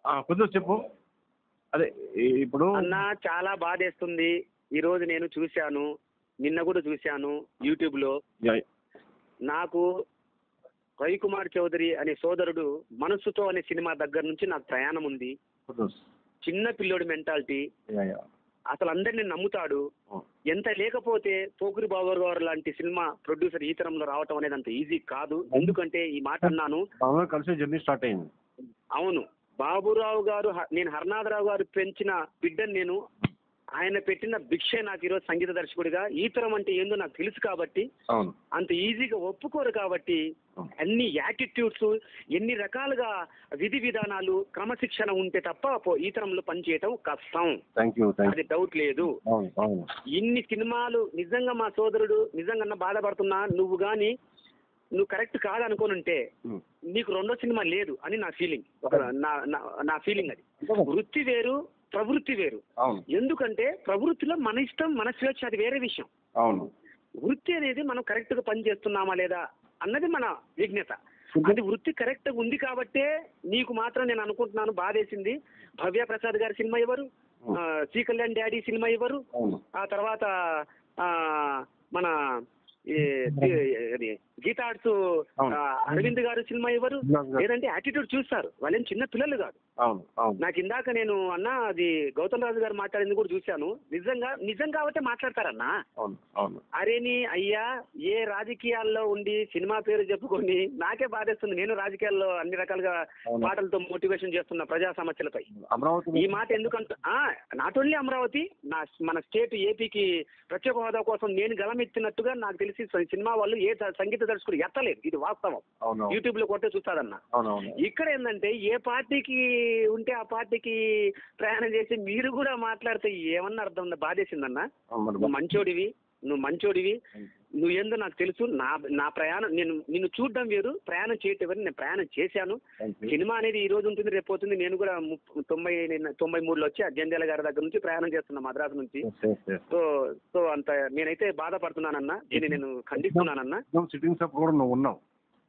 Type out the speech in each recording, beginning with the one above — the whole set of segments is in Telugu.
ఆ, కొద్దిగా చెప్పు అదే ఈ- ఇప్పుడు అన్న చాలా బాధేస్తుంది ఈ రోజు నేను చూశాను నిన్న కూడా చూశాను యూట్యూబ్ లో యా- నాకు రవికుమార్ చౌదరి అనే సోదరుడు మనసుతో అనే సినిమా దగ్గర నుంచి నాకు ప్రయాణం ఉంది కొద్దిగా చిన్న పిల్లోడి మెంటాలిటీ యా, యా. అసలు అందరిని నమ్ముతాడు ఆ, ఎంత లేకపోతే పోకురి బాబు గారు లాంటి సినిమా ప్రొడ్యూసర్ ఈ తరంలో రావటం అనేది అంత ఈజీ కాదు ఎందుకంటే ఈ మాట అన్నాను మనలో కలిసి జర్నీ స్టార్ట్ అయింది అవును బాబురావు గారు హ- నేను హర్నాథరావు గారు పెంచిన బిడ్డను నేను ఆయన పెట్టిన భిక్షే నాకు ఈరోజు సంగీత దర్శకుడిగా ఈ తరం అంటే ఏందో నాకు తెలుసు కాబట్టి అవును అంత ఈజీగా ఒప్పుకోరు కాబట్టి అన్ని యాటిట్యూడ్స్ ఎన్ని రకాలుగా విధి విధానాలు క్రమశిక్షణ ఉంటే తప్ప పో- ఈ తరంలో పనిచేయటం కష్టం థ్యాంక్ యూ థ్యాంక్ అది డౌట్ లేదు అవును అవును ఇన్ని సినిమాలు నిజంగా మా సోదరుడు నిజంగా బాధపడుతున్నా నువ్వు గాని నువ్వు కరెక్ట్ కాదనుకోనుంటే ఉమ్. నీకు రెండో సినిమా లేదు అని నా ఫీలింగ్ ఒక నా నా- నా ఫీలింగ్ అది వృత్తి వేరు ప్రవృత్తి వేరు అవును ఎందుకంటే ప్రవృత్తిలో మన ఇష్టం మన స్వేచ్ఛ అది వేరే విషయం అవును వృత్తి అనేది మనం కరెక్ట్ గా పని చేస్తున్నామా లేదా అన్నది మన విజ్ఞత అది వృత్తి కరెక్ట్ గా ఉంది కాబట్టే నీకు మాత్రం నేను అనుకుంటున్నాను బాధేసింది భవ్య ప్రసాద్ గారి సినిమా ఎవరు ఆ, సి కళ్యాణ్ డాడీ సినిమా ఎవరు అవును ఆ తర్వాత ఆ, మన ఈ ఇది గీతా ఆర్ట్స్ అవును. ఆ, అరవింద్ గారు సినిమా ఎవరు లేదంటే యాటిట్యూడ్ చూస్తారు వాళ్ళేం చిన్న పిల్లలు కాదు అవును అవును నాకు ఇందాక నేను అన్న అది గౌతమ్ రాజు గారు మాట్లాడింది కూడా చూశాను నిజంగా నిజం కాబట్టి మాట్లాడతారన్నా అవును అవును అరేని అయ్యా ఏ రాజకీయాల్లో ఉండి సినిమా పేరు చెప్పుకొని నాకే బాధేస్తుంది నేను రాజకీయాల్లో అన్ని రకాలుగా అవును. మాటలతో మోటివేషన్ చేస్తున్నా ప్రజా సమస్యలపై అమరావతి ఈ మాట ఎందుకంటే నాట్ ఓన్లీ అమరావతి నా మన స్టేట్ ఏపీకి ప్రత్యేక హోదా కోసం నేను గలమెత్తినట్టుగా నాకు తెలిసి స- సినిమా వాళ్ళు ఏ ద- సంగీత దర్శకుడు ఎత్తలేదు ఇది వాస్తవం అవును యూట్యూబ్ లో కొట్టే చూస్తాదన్న అవును అవును ఇక్కడ ఏంటంటే ఏ పార్టీకి ఉంటే ఆ పార్టీకి ప్రయాణం చేసి మీరు కూడా మాట్లాడితే ఏమన్నా అర్థం ఉందా బాధేసిందన్న అవును మరి నువ్వు మంచోడివి నువ్వు మంచోడివి నువ్వు ఏందో నాకు తెలుసు నా నా ప్రయాణం నేను నిన్ను చూడడం వేరు ప్రయాణం చేయటం వేరు నేను ప్రయాణం చేశాను Thank you. సినిమా అనేది ఈ రోజు ఉంటుంది రేపు పోతుంది నేను కూడా ముప్ప- తొంభై నిన్న- తొంభై మూడులో వచ్చి అజందేల గారి దగ్గర నుంచి ప్రయాణం చేస్తున్నా మద్రాసు నుంచి Yes, yes, yes. So so అంత నేనైతే బాధపడుతున్నానన్నా దీన్ని నేను ఖండిస్తున్నానన్నా ఎగ్జామ్ సిట్టింగ్ సప్ కూడా నువ్వు ఉన్నావు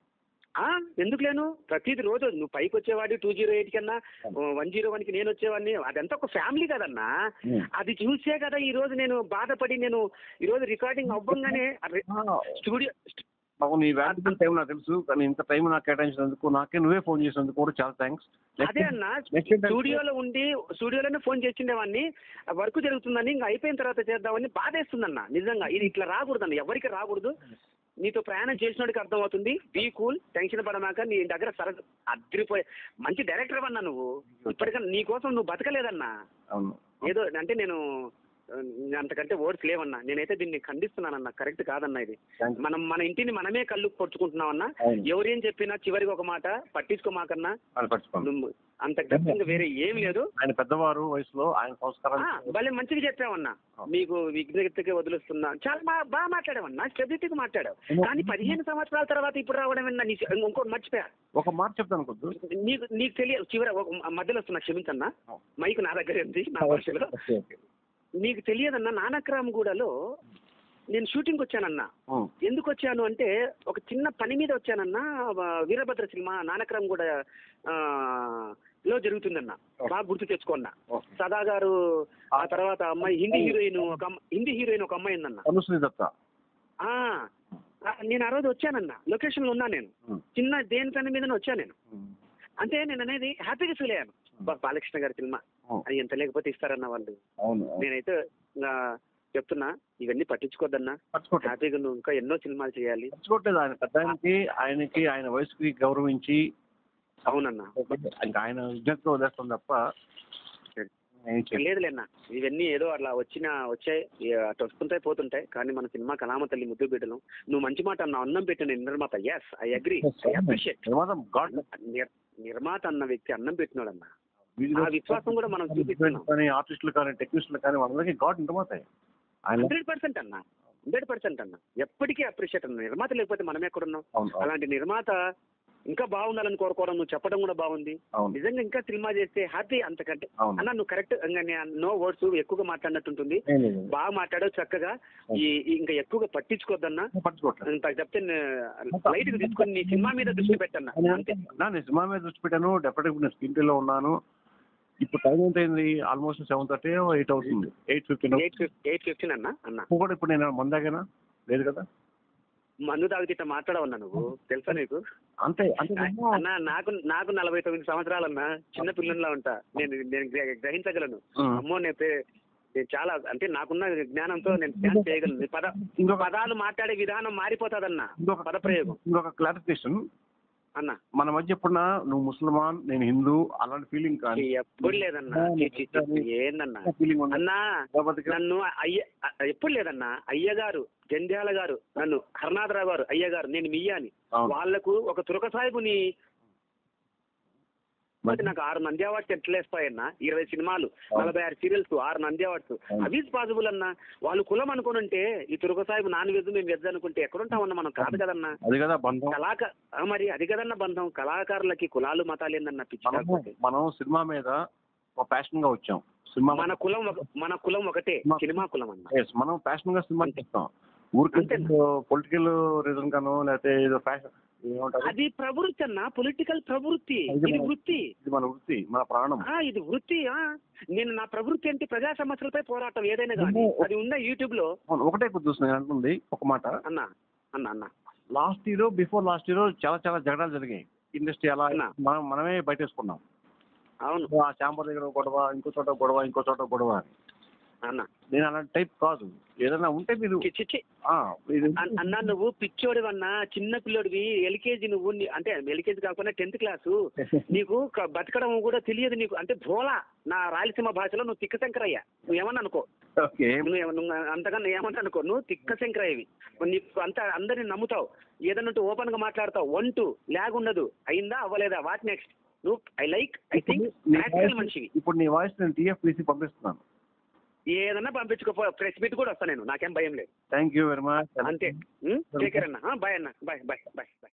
ఆ, ఎందుకు లేను ప్రతిది రోజు నువ్వు పైకి వచ్చేవాడి టూ జీరో ఎయిట్ కన్నా వన్ జీరో వన్ కి నేను వచ్చేవాడిని అదంతా ఒక ఫ్యామిలీ కదన్నా Hmm. అది చూసే కదా ఈ రోజు నేను బాధపడి నేను ఈ రోజు రికార్డింగ్ అవ్వంగానే స్టూడియో అవును నీ వాల్యుబుల్ టైం నాకు తెలుసు కానీ ఇంత టైం నాకు కేటాయించినందుకు నాకే నువ్వే ఫోన్ చేసినందుకు కూడా చాలా థ్యాంక్స్ అదే అన్న next time- స్టూడియోలో ఉండి స్టూడియోలోనే ఫోన్ చేసిండేవాడిని వర్క్ జరుగుతుందని ఇంకా అయిపోయిన తర్వాత చేద్దామని బాధేస్తుందన్న నిజంగా ఇది ఇట్లా రాకూడదన్న ఎవరికి రాకూడదు నీతో ప్రయాణం చేసినోడికి అర్థమవుతుంది బీ కూల్ టెన్షన్ పడమాక నీ దగ్గర సర అదిరిపోయే మంచి డైరెక్టర్ అన్నా నువ్వు ఇప్పటికన్నా నీ కోసం నువ్వు బతకలేదన్నా అవును ఏదో అంటే నేను ఆ, అంతకంటే వర్డ్స్ లేవన్నా నేనైతే దీన్ని ఖండిస్తున్నానన్నా కరెక్ట్ కాదన్నా ఇది Thank you. మనం మన ఇంటిని మనమే కళ్ళు పొడుచుకుంటున్నామన్నా అవును. ఎవరేం చెప్పినా చివరికి ఒక మాట పట్టించుకోమాకన్నా ఆయన పట్టుకోండి నువ్వు అంత తప్పింది వేరే ఏం లేదు ఆయన పెద్దవారు వయసులో ఆయన ఆ, సంస్కారాలు భలే మంచిగా చెప్పావన్నా మీకు విజ్ఞతకి వదిలేస్తున్నా చాలా బాగా బాగా మాట్లాడావన్నా స్టెబిలిటీకి మాట్లాడావు కానీ పదిహేను సంవత్సరాల తర్వాత ఇప్పుడు రావడం ఏంటన్నా? నీ ఇంకోటి మర్చిపోయా ఒక మాట చెప్తాను కొద్దు నీకు నీకు తెలియదు చివర ఒక మధ్యలో వస్తున్నా క్షమించన్నా మైక్ నా దగ్గర ఉంది నా భాషలో ఓకే, ఓకే. నీకు తెలియదన్నా నానక్రామ్గూడలో నేను షూటింగ్కి వచ్చానన్నా ఉం. ఎందుకు వచ్చాను అంటే ఒక చిన్న పని మీద వచ్చానన్నా ఆ, వీరభద్ర సినిమా నానక్రామ్గూడ ఆ, లో జరుగుతుందన్న బాగా గుర్తు తెచ్చుకోన్నా ఓకే. సదా గారు ఆ తర్వాత అమ్మాయి హిందీ హీరోయిన్ ఒక అమ్మ- హిందీ హీరోయిన్ ఒక అమ్మాయి ఉందన్న అనుశ్రీ దత్త ఆ, ఆ, నేను ఆ రోజు వచ్చానన్న లొకేషన్ లో ఉన్నా నేను ఉం. చిన్న దేని పని మీద వచ్చాను నేను ఉం. అంటే నేను అనేది హ్యాపీగా ఫీల్ అయ్యాను బా బాలకృష్ణ గారి సినిమా ఉం. అది ఎంత లేకపోతే ఇస్తారన్న వాళ్ళు అవును అవును. నేనైతే ఆ, చెప్తున్నా ఇవన్నీ పట్టించుకోద్దన్నా మర్చిపోవట్లేదు హ్యాపీగా నువ్వు ఇంకా ఎన్నో సినిమాలు చేయాలి మర్చిపోవట్లేదు ఆయన పెద్ద ఆయనకి ఆయనకి ఆయన వయసుకి గౌరవించి అవునన్నా ఇంకా ఆయన విజ్ఞతతో వదిలేస్తాం తప్ప ఏం చేయలేదు. లేదులేనా ఇవన్నీ ఏదో అట్లా వచ్చిన వచ్చాయి ఏ, అటు వస్తుంటాయి పోతుంటాయి కానీ మన సినిమా కలామ తల్లి ముద్దు బిడ్డలు నువ్వు మంచి మాట అన్న అన్నం పెట్టిన నిర్మాత yes I agree I appreciate ప్రమాదం గాడ్ నిర్మాత అన్న వ్యక్తి అన్నం పెట్టినోడన్న ఆ విశ్వాసం కూడా మనం చూపిస్తున్నాం కానీ ఆర్టిస్టులు కానీ టెక్నీషియన్లు కానీ వాళ్ళందరికీ గాడ్ నిర్మాత ఆయన హండ్రెడ్ పర్సెంట్ అన్న హండ్రెడ్ పర్సెంట్ అన్న ఎప్పటికీ అప్రిషియేట్ అన్న నిర్మాత లేకపోతే మనం ఎక్కడున్నాం అవును అవును, అలాంటి నిర్మాత ఇంకా బాగుండాలని కోరుకోవడం నువ్వు చెప్పడం కూడా బాగుంది అవును నిజంగా ఇంకా సినిమా చేస్తే హ్యాపీ అంతకంటే అవును. అన్న నువ్వు కరెక్ట్ నో వర్డ్స్ ఎక్కువగా మాట్లాడినట్టుంటుంది ఏం లేదు. బాగా మాట్లాడావు చక్కగా ఈ ఈ ఇంకా ఎక్కువగా పట్టించుకోద్దన్నా పట్టుకోవట్లేదు ఇంత చెప్తే లైట్ గా తీసుకొని నీ సినిమా మీద దృష్టి పెట్టన్నా అంతే నా నేను సినిమా మీద దృష్టి పెట్టాను డెఫినెట్గా నేను స్క్రీన్ ప్లేలో ఉన్నాను ఇప్పుడు టైం ఎంత అయింది ఆల్మోస్ట్ సెవెన్ థర్టీ ఎయిట్ అవుతుంది eight fifteen eight fif eight fifteen అన్న అన్న కూడా ఇప్పుడు నేను మందాగేనా లేదు కదా మందు తాగితే ఇట్లా మాట్లాడవన్నా నువ్వు తెలుసా నీకు అంతే అంటే నేను- అన్న నాకు నాకు నలభై తొమ్మిది సంవత్సరాలన్నా చిన్న పిల్లల్లా ఉంటా నేను నేను గ్ర- గ్రహించగలను ఉం. అమ్మో నేను పే- నేను చాలా అంటే నాకున్న జ్ఞానంతో నేను ధ్యానం చేయగలను పద ఇంకొక పదాలు మాట్లాడే విధానం మారిపోతాదన్న ఇంకొక పదప్రయోగం ఇంకొక క్లారిఫికేషన్ అన్న మన మధ్య ఎప్పుడన్నా నువ్వు ముసల్మాన్ నేను హిందూ అలాంటి ఫీలింగ్ కానీ ఎప్పుడు లేదన్నా చి, చి, చి, ఏందన్నా ఫీలింగ్ ఉంది అన్నా కాబట్టి నన్ను అయ్య అ- ఎప్పుడు లేదన్నా అయ్యగారు జంధ్యాల గారు నన్ను హర్నాథరావు గారు అయ్యగారు నేను మియ్యాని అవును. వాళ్లకు ఒక తురక సాహిబుని మరి నాకు ఆరు నంది అవార్డ్స్ ఎట్లేస్తాయన్నా ఇరవై సినిమాలు నలభై ఆరు సీరియల్స్ ఆరు నంది అవార్డ్స్ అవును. అవి పాసిబుల్ అన్నా వాళ్ళు కులం అనుకునుంటే ఈ తురక సాహిబ్ నాన్ వెజ్ మేము వెజ్ అనుకుంటే ఎక్కడుంటామన్నా మనం కాదు కదన్నా అది కదా బంధం కళాక ఆ మరి అది కదన్న బంధం కళాకారులకి కులాలు మతాలు ఏందన్న పిచ్చి మనము కాకపోతే. మనం సినిమా మీద ఒక ప్యాషన్ గా వచ్చాం సినిమా మన కులం ఒక- మన కులం ఒకటే మా- సినిమా కులం అన్న Yes, మనం ప్యాషన్ గా సినిమా చేస్తాం ఊరికి అంతే. పొలిటికల్ రీజన్ గాను లేకపోతే ఏదో ఫ్యాషన్ ఏమంటారు అది ప్రవృత్తి అన్న పొలిటికల్ ప్రవృత్తి ఇది ఇది మన- వృత్తి ఇది మన వృత్తి మన ప్రాణం ఆ ఇది వృత్తి ఆ నేను నా ప్రవృత్తి అంటే ప్రజా సమస్యలపై పోరాటం ఏదైనా కానీ నువ్వు- అది ఉందా యూట్యూబ్ లో అవును, ఒకటే చూసిన నేను అంటుంది ఒక మాట అన్న అన్న అన్న last year before last year చాలా చాలా జగడాలు జరిగాయి ఇండస్ట్రీ అలా అవునా? మనం మనమే బయటేసుకున్నాం అవును ఆ చాంబర్ దగ్గర ఒక గొడవ ఇంకో చోట గొడవ ఇంకో చోట గొడవ అని అన్న నేను అలాంటి టైప్ కాదు ఏదైనా ఉంటే మీరు చి- చి- చి. ఆ, ఇది అన్- అన్న నువ్వు పిచ్చోడివన్నా చిన్న పిల్లోడివి ఎల్కేజీ నువ్వు నీ- అంటే ఎల్కేజీ కాకుండా టెన్త్ క్లాసు నీకు క- బతకడం కూడా తెలియదు నీకు అంటే భోలా నా రాయలసీమ భాషలో నువ్వు తిక్క శంకరయ్య నువ్వు ఏమన్నా అనుకో ఓకే నువ్వు ఏమ- నువ్వు అంతకన్నా ఏమన్నా అనుకో నువ్వు తిక్క శంకరయ్యవి నీకు అంత అందరిని నమ్ముతావు ఏదన్నా ఓపెన్ గా మాట్లాడతావు వన్ టూ లాగ్ ఉండదు అయిందా అవ్వలేదా వాట్ నెక్స్ట్ నువ్వు ఐ లైక్ ఐ థింక్ నీ ప్రాక్టికల్ voice- మనిషివి ఇప్పుడు నీ వాయిస్ నేను టీఎఫ్పిసి పంపిస్తున్నాను ఏదన్నా పంపించుకోపో ప్రెస్ మీట్ కూడా వస్తా నేను నాకేం భయం లేదు థ్యాంక్ యూ వెరీ మచ్ అంతే టేక్ కేర్ అన్న బాయ్ అన్న బాయ్ బాయ్ బాయ్ బాయ్